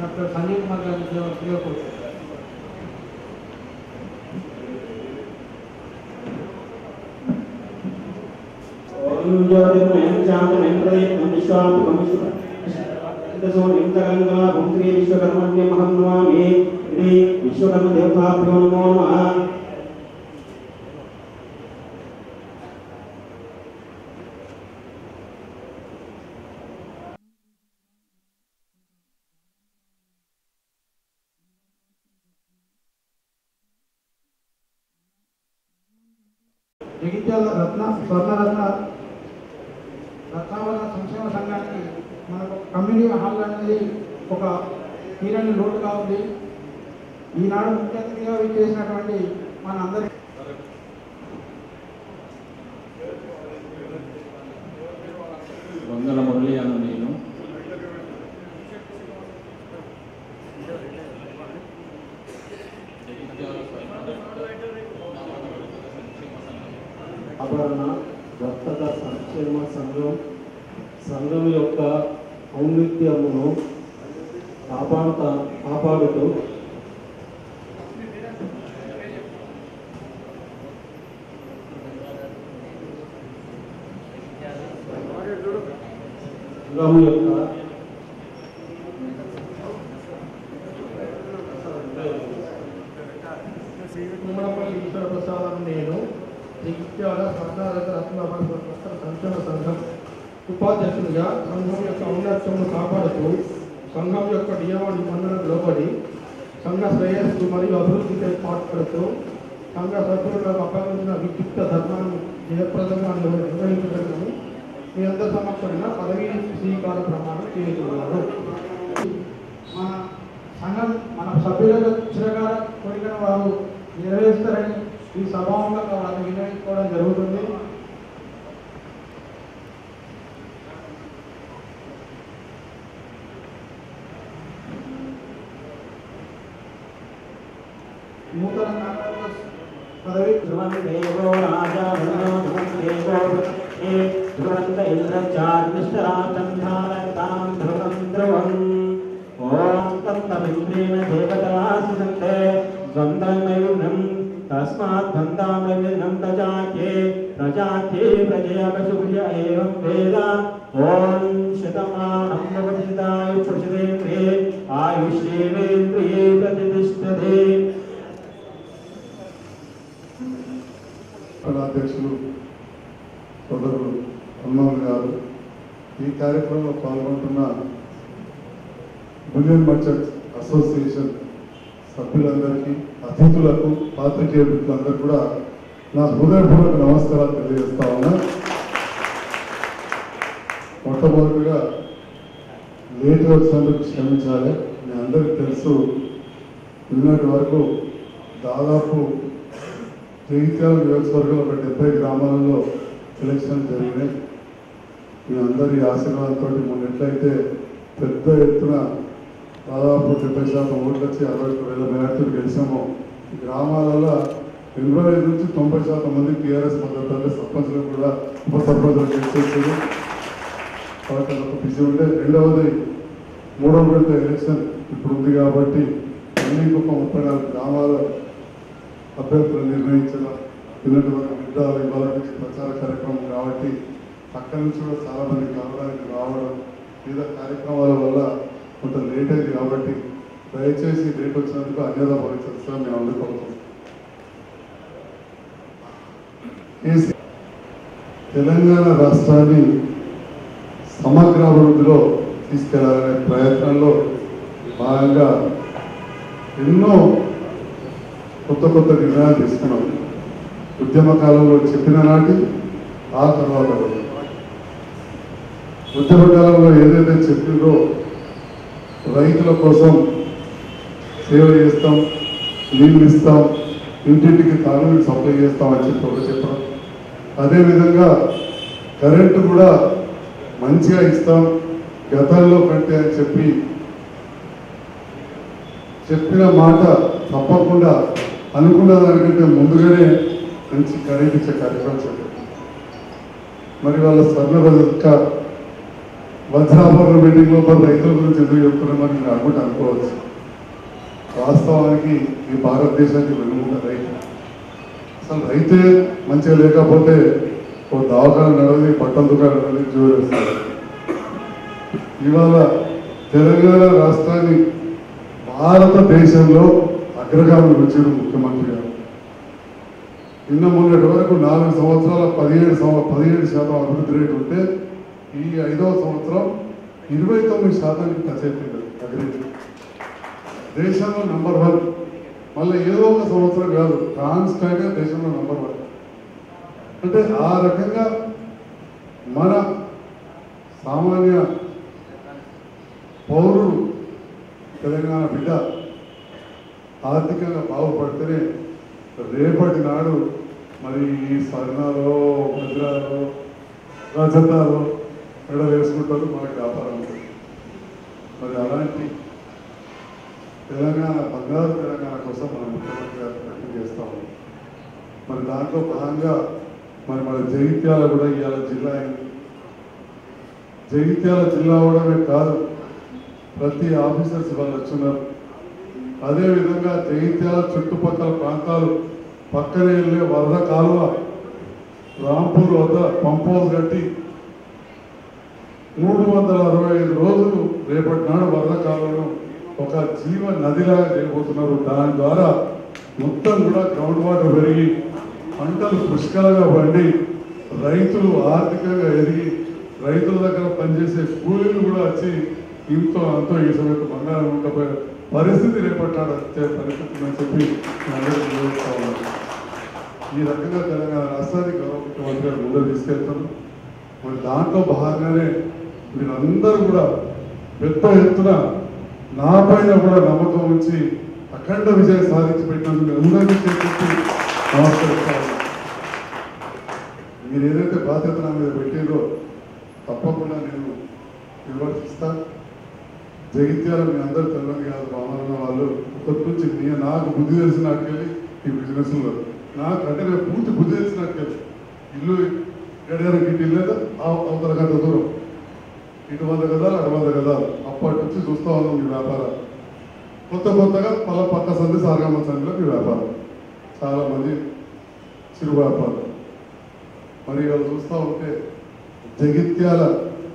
Doctor Sanjay Kumar గారిని సేవకులుగా కోరుతున్నాను ఓం జ్యోతిర్మయం శాంతమయం ప్రదీప్తం విశ్వాత్మకం విశ్వగంగా భూత్రి విశ్వకర్మణ్యమహం నమామి ఇది విశ్వకర్మ దేవతాభ్యో నమో నమః జగిత్యాల రత్న స్వర్ణరత్న రత్నావరణ సంక్షేమ సంఘానికి మనకు కమ్యూనిటీ హాల్ అనేది ఒక తీరని లోటుగా ఉంది ఈనాడు ముఖ్య అతిథిగా విచ్చేసినటువంటి మన అందరి వందల మురళి అను నేను ఆభరణ వర్తక సంక్షేమ సంఘం సంఘం యొక్క ఔన్నత్యమును కాపాడుతా కాపాడుతూ సంఘం యొక్క కుమ్మడపల్లి ఈశ్వర ప్రసాదం నేను జగిత్యాల సర్దారత రత్నాభరణ సంక్షేమ సంఘం ఉపాధ్యక్షుడిగా సంఘం యొక్క ఔన్నత్యమును కాపాడుతూ సంఘం యొక్క నియమ నిబంధనలకు లోబడి సంఘ శ్రేయస్సు మరియు అభివృద్ధికి పాటుపడుతూ సంఘ సభ్యులకు అప్పగించిన విద్యుక్త ధర్మాన్ని జయప్రదంగా నిర్వహించగలను మీ అందరి సమక్షంగా పదవీ స్వీకార ప్రమాణం చేస్తున్నాను మన సంఘం మన సభ్యులకు చిరకాల కోరికను వారు నెరవేరుస్తారని ఈ సభాముఖంగా వారిని వినియోగించుకోవడం జరుగుతుంది నూతన కార్యవర్గ పదవి ధ్రువం దేవో రాజా ధ్రువో ధ్రువం దేవో ఏ ధ్రువంత ఇంద్రచార్మిష్టరాజం ధారతాం ధ్రువం ధ్రువం ఓం తత్తమింద్రేణ దేవతాసిసంతే ద్వంద్వైర్నం తస్మాత్ ద్వంద్వామైర్నం ప్రజాఖ్యే ప్రజాఖ్యే ప్రజయవశుభ్య ఏవం వేద ఓం శతమానం భవతిదాయ పురుషేంద్రియే ఆయుష్యేంద్రియే ప్రతిష్టతే అధ్యక్షులు సోదరులు హనుమాన్ గారు ఈ కార్యక్రమంలో పాల్గొంటున్న బులియన్ మర్చెంట్స్ అసోసియేషన్ సభ్యులందరికీ అతిథులకు పాత్రికేయ మిత్రులందరూ కూడా నా హృదయపూర్వక నమస్కారాలు తెలియజేస్తా ఉన్నా మొట్టమొదటిగా లేట్గా వచ్చినందుకు క్షమించాలి మీ అందరికీ తెలుసు నిన్నటి వరకు దాదాపు జగిత్యాల నియోజకవర్గంలో ఒక డెబ్బై గ్రామాలలో ఎలక్షన్ జరిగినాయి మీ అందరి ఆశీర్వాదంతో మొన్న ఎట్లయితే పెద్ద ఎత్తున దాదాపు డెబ్బై శాతం ఓట్లు వచ్చి అరవై ఒక్క వేల మేరతో గెలిచామో ఈ గ్రామాలలో ఎనభై ఐదు నుంచి తొంభై శాతం మంది టీఆర్ఎస్ మద్దతు సర్పంచ్లు కూడా ఉప సర్పంచ్లు గెలిచేసారు కాబట్టి అదొక బిజీ ఉంటే రెండవది మూడవ విడత ఎలక్షన్ ఇప్పుడు ఉంది కాబట్టి అన్ని గొప్ప ముప్పై నాలుగు గ్రామాల అభ్యర్థులు నిర్ణయించడం నిన్నటి వరకు విద్యాలు ఇవాళ నుంచి ప్రచార కార్యక్రమం కాబట్టి అక్కడి నుంచి కూడా చాలా మంది కలవడానికి రావడం వివిధ కార్యక్రమాల వల్ల కొంత లేట్ అయింది కాబట్టి దయచేసి లేట్ వచ్చినందుకు అన్యదా భవించారు మేము అందుకోవచ్చు కేసీ తెలంగాణ రాష్ట్రాన్ని సమగ్ర అభివృద్ధిలో తీసుకెళ్లాలనే ప్రయత్నంలో భాగంగా ఎన్నో కొత్త కొత్త నిర్ణయాలు తీసుకున్నాం ఉద్యమ కాలంలో చెప్పిన నాటి ఆ తర్వాత కూడా. ఉద్యమ కాలంలో ఏదైతే చెప్పిందో రైతుల కోసం సేవ చేస్తాం నీళ్ళు ఇస్తాం ఇంటింటికి తాగునీరు సప్లై చేస్తాం అని చెప్పి ఒకటి చెప్పడం అదేవిధంగా కరెంటు కూడా మంచిగా ఇస్తాం గతంలో కంటే అని చెప్పి చెప్పిన మాట తప్పకుండా అనుకున్న దానికంటే ముందుగానే మంచి కరెంట్ ఇచ్చే కార్యక్రమం చేపట్టాం మరి వాళ్ళ స్వర్ణ రజక వజ్రాభరణ మీటింగ్ లోపల రైతుల గురించి ఎందుకు చెప్తున్నామని మీరు అనుకుంటే అనుకోవచ్చు వాస్తవానికి ఈ భారతదేశానికి వెనుముక రైతు అసలు రైతే మంచిగా లేకపోతే ఓ దవాఖాన నడవది బట్టల దుకాణం నడవది జోరేస్తారు ఇవాళ తెలంగాణ రాష్ట్రాన్ని భారతదేశంలో అగ్రగామి వచ్చారు ముఖ్యమంత్రి గారు నిన్న మొన్నటి వరకు నాలుగు సంవత్సరాల పదిహేడు సంవ పదిహేడు శాతం అభివృద్ధి రేటు ఉంటే ఈ ఐదవ సంవత్సరం ఇరవై తొమ్మిది శాతానికి టచ్ అయిపోయింది అభివృద్ధి దేశంలో నంబర్ వన్ మళ్ళీ ఏదో ఒక సంవత్సరం కాదు కాన్స్టాంట్గా దేశంలో నంబర్ వన్ అంటే ఆ రకంగా మన సామాన్య పౌరుడు తెలంగాణ బిడ్డ ఆర్థికంగా బాగుపడితేనే రేపటి నాడు మరి ఈ స్వర్ణాలు వజ్రాలు రజతాలు ఎడ వేసుకుంటారు మనకి వ్యాపారం ఉంటుంది మరి అలాంటి తెలంగాణ బంగారు తెలంగాణ కోసం మన ముఖ్యమంత్రి గారు ప్రయత్నం చేస్తా ఉన్నాం మరి దాంట్లో భాగంగా మరి మన జగిత్యాల కూడా ఇవాళ జిల్లా అయింది జగిత్యాల జిల్లా అవడమే కాదు ప్రతి ఆఫీసర్స్ ఇవాళ వచ్చున్నారు అదేవిధంగా జగిత్యాల చుట్టుపక్కల ప్రాంతాలు పక్కనే వెళ్ళే వరద కాలువ రాంపూర్ వద్ద పంప్ హౌస్ కట్టి మూడు వందల అరవై ఐదు రోజులు రేపటి నాడు వరద కాలువను ఒక జీవ నదిలాగా చేయబోతున్నారు దాని ద్వారా మొత్తం కూడా గ్రౌండ్ వాటర్ పెరిగి పంటలు పుష్కలంగా పండి రైతులు ఆర్థికంగా ఎదిగి రైతుల దగ్గర పనిచేసే కూలీలు కూడా వచ్చి ఇంతో అంతో ఈ సమయంలో బంగారం ఉండకపోయే పరిస్థితి రేపటి నాడు వచ్చే పరిస్థితి ఉందని చెప్పి నేను అందరికీ వివరిస్తా ఉన్నాను. ఈ రకంగా తెలంగాణ రాష్ట్రాన్ని గౌరవ ముఖ్యమంత్రి గారు ముందుకు తీసుకెళ్తాను మరి దాంట్లో భాగంగానే మీరందరూ కూడా పెద్ద ఎత్తున నా పైన కూడా నమ్మకం ఉంచి అఖండ విజయం సాధించి పెట్టినందుకు మీ అందరికీ చేసి నమస్కరిస్తాను మీరు ఏదైతే బాధ్యత నా మీద పెట్టిందో తప్పకుండా నేను నిర్వర్తిస్తా జగిత్యాల మీ అందరూ తెలియదు కాదు బాగున్న వాళ్ళు కొత్త నుంచి నేను నాకు బుద్ధి తెలిసినట్టుకెళ్ళి ఈ బిజినెస్లో నాకు అంటే నేను పూర్తి బుద్ధి తెలిసినట్టుకెళ్ళి ఇల్లు గడియారం గిట్టి లేదా అవతల గంట దూరం ఇటు వంద గదాలు అటు వంద గదాలు అప్పటి నుంచి చూస్తూ ఉన్నాం మీ వ్యాపారం కొత్త కొత్తగా పల పక్క సంది సారగమ్మ సందిలో మీ వ్యాపారం చాలా మంది చిరు వ్యాపారం మరి ఇవాళ చూస్తూ ఉంటే జగిత్యాల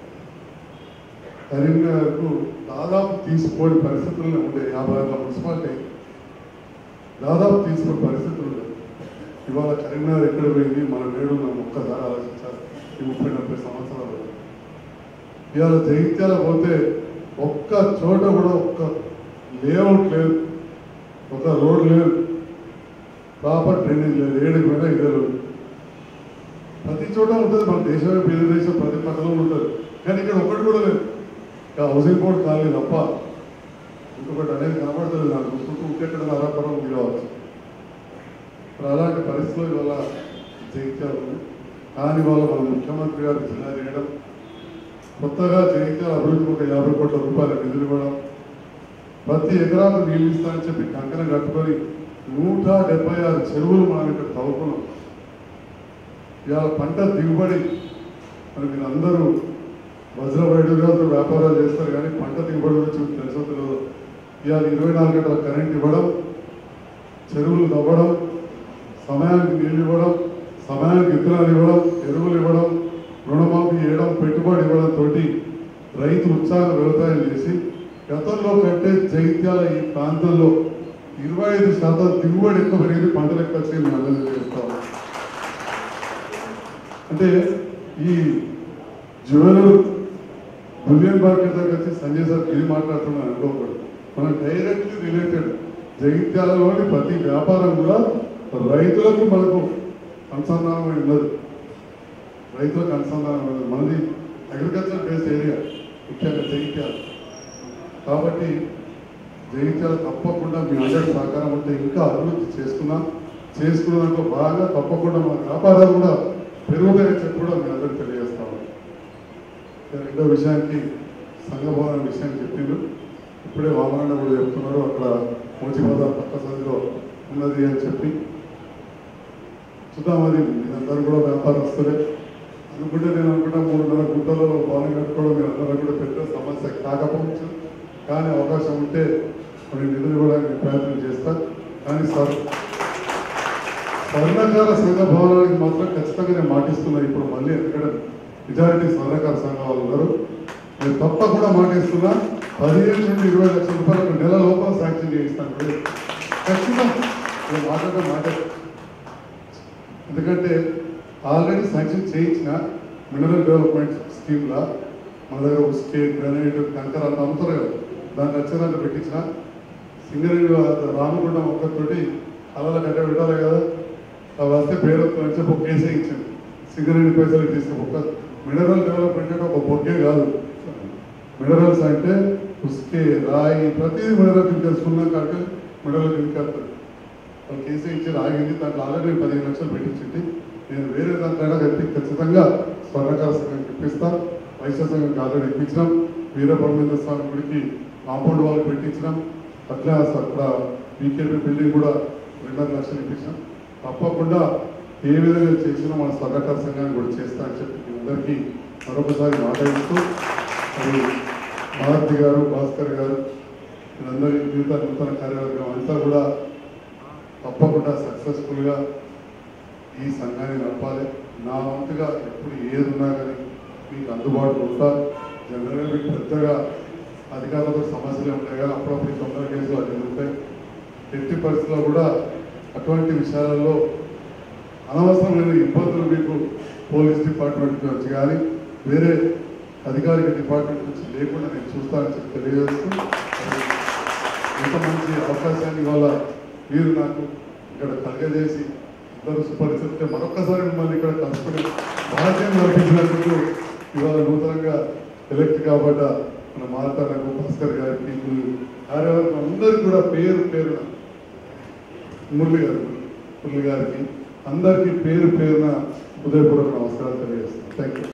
కరీంనగర్కు దాదాపు తీసుకోని పరిస్థితుల్లో ఉండే యాభై ఆరు మున్సిపాలిటీ దాదాపు తీసుకునే పరిస్థితులు ఉండే ఇవాళ కరీంనగర్ ఎక్కడ పోయింది మన నేడు మనం ఒక్కసారి ఆలోచించాలి ఈ ముప్పై నలభై సంవత్సరాలు ఇవాళ జగిత్యాల పోతే ఒక్క చోట కూడా ఒక్క లేఅవుట్ లేదు ఒక రోడ్ లేదు ప్రాపర్ డ్రైనేజ్ లేదు ఏడుకు పోయినా ఇదే రోడ్ ప్రతి చోట ఉంటుంది మన దేశమే పేద దేశం ప్రతి పక్కన ఉంటుంది కానీ ఇక్కడ ఒక్కటి కూడా లేదు ఇక హౌసింగ్ బోర్డు కాలేదు తప్ప ఇంకొకటి అనేది కనబడుతుంది నాకు చూస్తుంటూ ఇంకెక్కడ నరాపురం ఉంది కావచ్చు మరి అలాంటి పరిస్థితులు ఇవాళ జగిత్యాల ఉంది కానీ వాళ్ళ మన ముఖ్యమంత్రి గారు జిల్లా చేయడం కొత్తగా జగిత్యాల అభివృద్ధికి ఒక యాభై కోట్ల రూపాయల నిధులు ఇవ్వడం ప్రతి ఎకరాకు నీళ్ళు ఇస్తానని చెప్పి కంకణం కట్టుకొని నూట డెబ్బై ఆరు చెరువులు మనం ఇక్కడ తవ్వుకున్నాం ఇవాళ పంట దిగుబడి మరి మీరు అందరూ వజ్ర వైడుగాలతో వ్యాపారాలు చేస్తారు కానీ పంట దిగుబడి గురించి మీకు తెలుసో తెలియదు ఇవాళ ఇరవై నాలుగు గంటల కరెంట్ ఇవ్వడం చెరువులు తవ్వడం సమయానికి నీళ్ళు ఇవ్వడం సమయానికి విత్తనాలు ఇవ్వడం ఎరువులు ఇవ్వడం రుణమాఫీ చేయడం పెట్టుబడి ఇవ్వడం తోటి రైతు ఉత్సాహ వ్యవసాయం చేసి గతంలో కంటే జగిత్యాల ఈ ప్రాంతంలో ఇరవై ఐదు శాతం దిగుబడి ఎక్కువ పెరిగింది పంటలు ఎక్కువ వచ్చి మేము అందరూ చేస్తాం అంటే ఈ జ్యువెలర్ బులియన్ మార్కెట్ దగ్గర వచ్చి సంజయ్ సార్ ఇది మాట్లాడుతున్నాను అనుకోకూడదు మనం డైరెక్ట్లీ రిలేటెడ్ జగిత్యాలలోని ప్రతి వ్యాపారం కూడా రైతులకు మనకు అనుసంధానమై ఉన్నది రైతులకు అనుసంధానం ఉన్నది మనది అగ్రికల్చర్ బేస్డ్ ఏరియా ముఖ్యంగా జగిత్యాల కాబట్టి జగిత్యాల తప్పకుండా మీ అందరి సహకారం ఉంటే ఇంకా అభివృద్ధి చేసుకున్నాం చేసుకున్న దాంట్లో బాగా తప్పకుండా మన వ్యాపారాలు కూడా పెరుగుతాయని చెప్పి కూడా మీ అందరికి తెలియజేస్తాము ఇక రెండో విషయానికి సంఘభవనం విషయం చెప్పిండ్రు ఇప్పుడే వామరణ కూడా చెప్తున్నారు అక్కడ మోచిబాద పక్క సంధిలో ఉన్నది అని చెప్పి చూద్దాం అది మీరందరూ కూడా వ్యాపారస్తులే అనుకుంటే నేను అనుకుంటా మూడున్నర గుంటలలో భవనం కట్టుకోవడం మీరు అందరూ కూడా పెద్ద సమస్య కాకపోవచ్చు కానీ అవకాశం ఉంటే కొన్ని నిధులు ఇవ్వడానికి ప్రయత్నం చేస్తా కానీ సార్ స్వర్ణకార సంఘ భవనానికి మాత్రం ఖచ్చితంగా నేను మాటిస్తున్నా ఇప్పుడు మళ్ళీ ఎందుకంటే మెజారిటీ స్వర్ణకార సంఘ వాళ్ళు ఉన్నారు నేను తప్పకుండా మాటిస్తున్నా పదిహేను నుండి ఇరవై లక్షల రూపాయలకు నెల లోపల శాంక్షన్ చేయిస్తాను ఇప్పుడు ఖచ్చితంగా నేను మాట్లాడడం మాట ఎందుకంటే ఆల్రెడీ శాంక్షన్ చేయించిన మినరల్ డెవలప్మెంట్ స్కీమ్లా మన దగ్గర ఉస్కే గ్రనైట్ కంకర అంత అమ్ముతారు కదా దాన్ని నచ్చేదాంట్లో పెట్టించిన సింగరేణి రామగుండం ఒక్కతోటి అలా గడ్డ పెట్టాలి కదా అవి వస్తే పేరుతో అని చెప్పి ఒక కేసే ఇచ్చింది సింగరేణి పైసలు తీసుకుని ఒక మినరల్ డెవలప్మెంట్ అంటే ఒక బొగ్గే కాదు మినరల్స్ అంటే ఉస్కే రాయి ప్రతిదీ మినరల్ కింద తెలుసుకున్నాం కాక మినరల్ కిందకి వస్తుంది వాళ్ళు కేసీ ఇచ్చి ఆగింది దాంట్లో ఆల్రెడీ పదిహేను లక్షలు పెట్టించింది నేను వేరే దాంట్లో కట్టి ఖచ్చితంగా స్వర్ణకార సంఘం ఇప్పిస్తా వైశ్య సంఘంకి ఆల్రెడీ ఇప్పించినాం వీరబ్రహ్మేంద్ర స్వామి గుడికి కాంపౌండ్ వాళ్ళు పెట్టించినాం అట్లా అక్కడ బీకేపీ బిల్డింగ్ కూడా రెండున్నర లక్షలు ఇప్పించినాం తప్పకుండా ఏ విధంగా చేసినా మన స్వర్ణకార సంఘాన్ని కూడా చేస్తా అని చెప్పి మీ అందరికీ మరొకసారి మాట్లాడుతూ మరి మారుతి గారు భాస్కర్ గారు వీళ్ళందరి జీవిత నూతన కార్యవర్గం అంతా కూడా తప్పకుండా సక్సెస్ఫుల్గా ఈ సంఘాన్ని నడపాలి నా వంతుగా ఎప్పుడు ఏది ఉన్నా కానీ మీకు అందుబాటులో ఉంటా జనరల్గా మీకు పెద్దగా అధికారులతో సమస్యలు ఉంటాయి కానీ అప్పుడప్పుడు ఈ తొందర కేసులు అన్ని ఉంటాయి ఎట్టి పరిస్థితుల్లో కూడా అటువంటి విషయాలలో అనవసరమైన ఇబ్బందులు మీకు పోలీస్ డిపార్ట్మెంట్ నుంచి కానీ వేరే అధికారిక డిపార్ట్మెంట్ నుంచి లేకుండా నేను చూస్తానని చెప్పి తెలియజేస్తూ మరి ఇంత మంచి అవకాశాన్ని ఇవాళ మీరు నాకు ఇక్కడ కలగజేసి ఇద్దరు సుపరిచితే మరొకసారి మిమ్మల్ని ఇక్కడ కలుసుకుని భాగ్యం నడిపించినందుకు ఇవాళ నూతనంగా ఎలక్ట్ కాబట్ట మన మాతాలకు భాస్కర్ గారికి మీ కార్యవర్గం అందరికీ కూడా పేరు పేరున మురళి గారు మురళి గారికి అందరికీ పేరు పేరున ఉదయపూర్వక నమస్కారాలు తెలియజేస్తాను థ్యాంక్ యూ